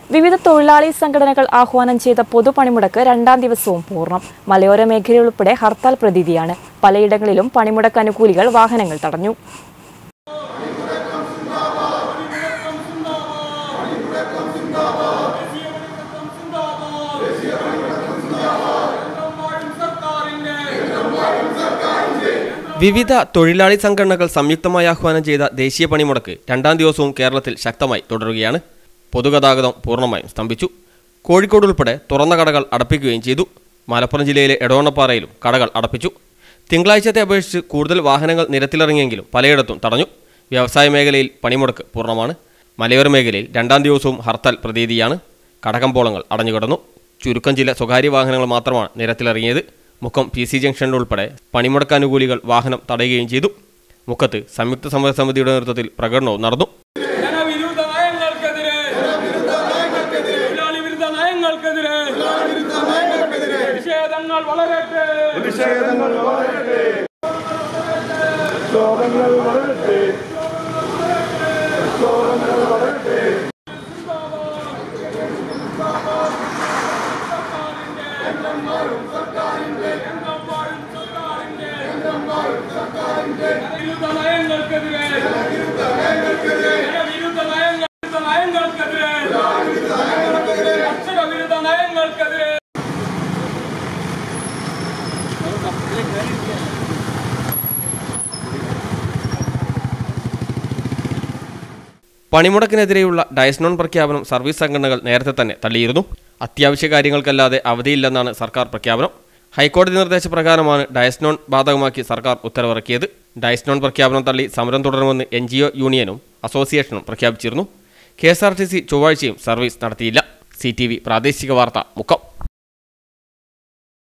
വിവിധ തൊഴിലാളി സംഘടനകൾ ആഹ്വാനം ചെയ്ത പൊതുപണിമുടക്ക് രണ്ടാം ദിവസവും പൂർണ്ണം മലയോര മേഖലയുൾപ്പെടെ ഹർത്താൽ പ്രതീതിയാണ് പലയിടങ്ങളിലും പണിമുടക്ക് അനുകൂലികൾ വാഹനങ്ങൾ തടഞ്ഞു വിവിധ തൊഴിലാളി സംഘടനകൾ സംയുക്തമായി ആഹ്വാനം ചെയ്ത ദേശീയ പണിമുടക്ക് രണ്ടാം ദിവസവും കേരളത്തിൽ ശക്തമായി തുടരുകയാണ് പൊതുഗതാഗതം പൂർണ്ണമായും സ്തംഭിച്ചു കോഴിക്കോട് ഉൾപ്പെടെ തുറന്ന കടകൾ അടപ്പിക്കുകയും ചെയ്തു മലപ്പുറം ജില്ലയിലെ എടവണ്ണപ്പാറയിലും കടകൾ അടപ്പിച്ചു തിങ്കളാഴ്ചത്തെ അപേക്ഷിച്ച് കൂടുതൽ വാഹനങ്ങൾ നിരത്തിലിറങ്ങിയെങ്കിലും പലയിടത്തും തടഞ്ഞു വ്യവസായ മേഖലയിൽ പണിമുടക്ക് പൂർണ്ണമാണ് മലയോര മേഖലയിൽ രണ്ടാം ദിവസവും ഹർത്താൽ പ്രതീതിയാണ് കടകമ്പോളങ്ങൾ അടഞ്ഞുകിടന്നു ചുരുക്കം ചില സ്വകാര്യ വാഹനങ്ങൾ മാത്രമാണ് നിരത്തിലിറങ്ങിയത് മുക്കം പി സി ജംഗ്ഷനിൽ ഉൾപ്പെടെ പണിമുടക്ക് അനുകൂലികൾ വാഹനം തടയുകയും ചെയ്തു മുക്കത്ത് സംയുക്ത സമരസമിതിയുടെ നേതൃത്വത്തിൽ പ്രകടനവും നടന്നു ജനവിരുദ്ധ നയങ്ങൾക്കെതിരെ തൊഴിലാളി വിരുദ്ധ നയങ്ങൾക്കെതിരെ നിഷേധങ്ങൾ വളരട്ടെ വിരുദ്ധ നയങ്ങൾക്കെതിരെ ജനവിരുദ്ധ നയങ്ങൾ വിരുദ്ധ നയങ്ങൾക്കെതിരെ കർഷക വിരുദ്ധ നയങ്ങൾക്കെതിരെ പണിമുടക്കിനെതിരെയുള്ള ഡയസ്നോൺ പ്രഖ്യാപനം സർവീസ് സംഘടനകൾ നേരത്തെ തന്നെ തള്ളിയിരുന്നു അത്യാവശ്യ കാര്യങ്ങൾക്കല്ലാതെ അവധിയില്ലെന്നാണ് സർക്കാർ പ്രഖ്യാപനം ഹൈക്കോടതി നിർദ്ദേശപ്രകാരമാണ് ഡയസ്നോൺ ബാധകമാക്കി സർക്കാർ ഉത്തരവിറക്കിയത് ഡയസ്നോൺ പ്രഖ്യാപനം തള്ളി സമരം തുടരുമെന്ന് എൻ യൂണിയനും അസോസിയേഷനും പ്രഖ്യാപിച്ചിരുന്നു K S R T C ചൊവ്വാഴ്ചയും സർവീസ് നടത്തിയില്ല സി ടി വി പ്രാദേശിക വാർത്ത മുക്കം